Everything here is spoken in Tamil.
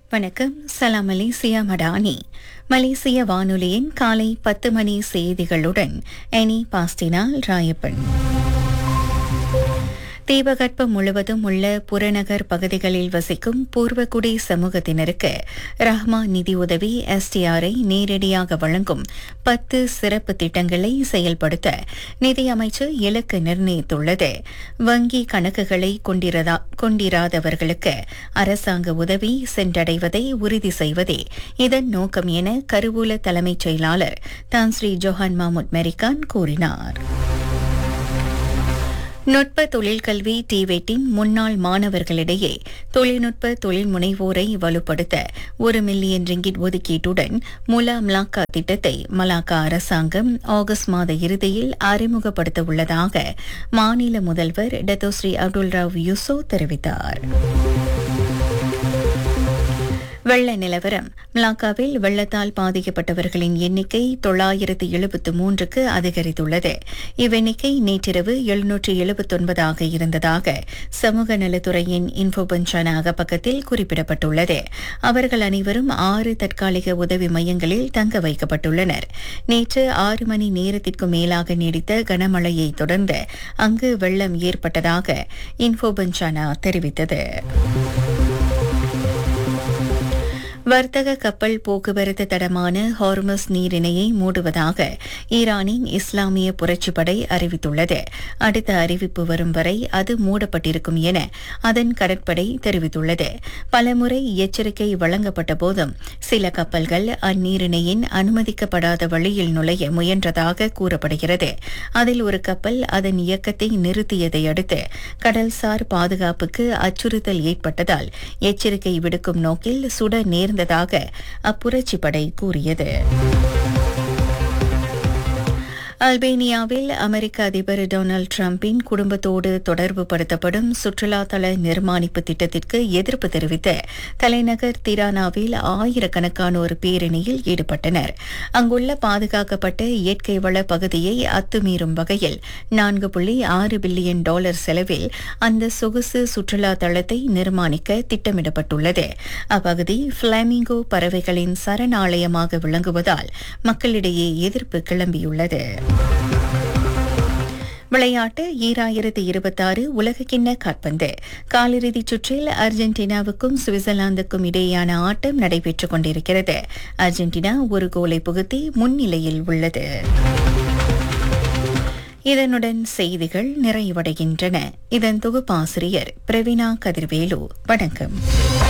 வணக்கம் சலாம் மலேசியா மடானி மலேசிய வானொலியின் காலை பத்து மணி செய்திகளுடன் எனி பாஸ்டினால் ராயப்பன் தீபகற்பம் முழுவதும் உள்ள புறநகர் பகுதிகளில் வசிக்கும் பூர்வகுடி சமூகத்தினருக்கு ரஹ்மா நிதியுதவி எஸ்டிஆரை நேரடியாக வழங்கும் பத்து சிறப்பு திட்டங்களை செயல்படுத்த நிதியமைச்சு இலக்கு நிர்ணயித்துள்ளது வங்கி கணக்குகளை கொண்டிரதா கொண்டிராதவர்களுக்கு அரசாங்க உதவி சென்றடைவதை உறுதி செய்வதே இதன் நோக்கம் என கருவூல தலைமைச் செயலாளர் தான் ஸ்ரீ ஜோஹான் மாமுட் மெரிகான் கூறினார் நுட்ப தொழில்கல்வி டிவேட்டின் முன்னாள் மாணவர்களிடையே தொழில்நுட்ப தொழில் முனைவோரை வலுப்படுத்த ஒரு மில்லியன் ரிங்கிட் ஒதுக்கீட்டுடன் முலா மலாக்கா திட்டத்தை மலாக்கா அரசாங்கம் ஆகஸ்ட் மாத இறுதியில் அறிமுகப்படுத்த உள்ளதாக மாநில முதல்வர் டத்தோஸ்ரீ அப்துல் ராவ் யூசோ தெரிவித்தார் வெள்ள நிலவரம் மலாக்காவில் வெள்ளத்தால் பாதிக்கப்பட்டவர்களின் எண்ணிக்கை தொள்ளாயிரத்து எழுபத்து மூன்றுக்கு அதிகரித்துள்ளது இவ்வெண்ணிக்கை நேற்றிரவு எழுநூற்று எழுபத்தொன்பதாக இருந்ததாக சமூக நலத்துறையின் இன்ஃபோபஞ்சான அகப்பக்கத்தில் குறிப்பிடப்பட்டுள்ளது அவர்கள் அனைவரும் ஆறு தற்காலிக உதவி மையங்களில் தங்க வைக்கப்பட்டுள்ளனர் நேற்று ஆறு மணி நேரத்திற்கு மேலாக நீடித்த கனமழையை தொடர்ந்து அங்கு வெள்ளம் ஏற்பட்டதாக இன்ஃபோபஞ்சானா தெரிவித்தது வர்த்தக கப்பல் போக்குவரத்து தடமான ஹார்மஸ் நீரிணையை மூடுவதாக ஈரானின் இஸ்லாமிய புரட்சிப்படை அறிவித்துள்ளது அடுத்த அறிவிப்பு வரும் வரை அது மூடப்பட்டிருக்கும் என அதன் கடற்படை தெரிவித்துள்ளது பலமுறை எச்சரிக்கை வழங்கப்பட்ட போதும் சில கப்பல்கள் அந்நீரிணையின் அனுமதிக்கப்படாத வழியில் நுழைய முயன்றதாக கூறப்படுகிறது அதில் ஒரு கப்பல் அதன் இயக்கத்தை நிறுத்தியதை அடுத்து கடல்சார் பாதுகாப்புக்கு அச்சுறுத்தல் ஏற்பட்டதால் எச்சரிக்கை விடுக்கும் நோக்கில் சுட நேர்ந்த இருந்ததாக அப்புரட்சி படை கூறியது அல்பேனியாவில் அமெரிக்க அதிபர் டொனால்டு டிரம்பின் குடும்பத்தோடு தொடர்பு படுத்தப்படும் சுற்றுலா தள நிர்மாணிப்பு திட்டத்திற்கு எதிர்ப்பு தெரிவித்து தலைநகர் திரானாவில் ஆயிரக்கணக்கானோர் பேரணியில் ஈடுபட்டனர் அங்குள்ள பாதுகாக்கப்பட்ட இயற்கை வள பகுதியை அத்துமீறும் வகையில் நான்கு புள்ளி ஆறு பில்லியன் டாலர் செலவில் அந்த சொகுசு சுற்றுலா தளத்தை நிர்மாணிக்க திட்டமிடப்பட்டுள்ளது அப்பகுதி பிளாமிங்கோ பறவைகளின் சரணாலயமாக விளங்குவதால் மக்களிடையே எதிர்ப்பு கிளம்பியுள்ளது விளையாட்டு ஈராயிரத்து இருபத்தாறு உலகக்கிண்ண காற்பந்து காலிறுதிச் சுற்றில் அர்ஜென்டினாவுக்கும் சுவிட்சர்லாந்துக்கும் இடையேயான ஆட்டம் நடைபெற்றுக் கொண்டிருக்கிறது அர்ஜென்டினா ஒரு கோலை புகுத்தி முன்னிலையில் உள்ளது இதனுடன் செய்திகள் நிறைவடைகின்றன இதன் தொகுப்பாசிரியர் பிரவீனா கதிர்வேலு வணக்கம்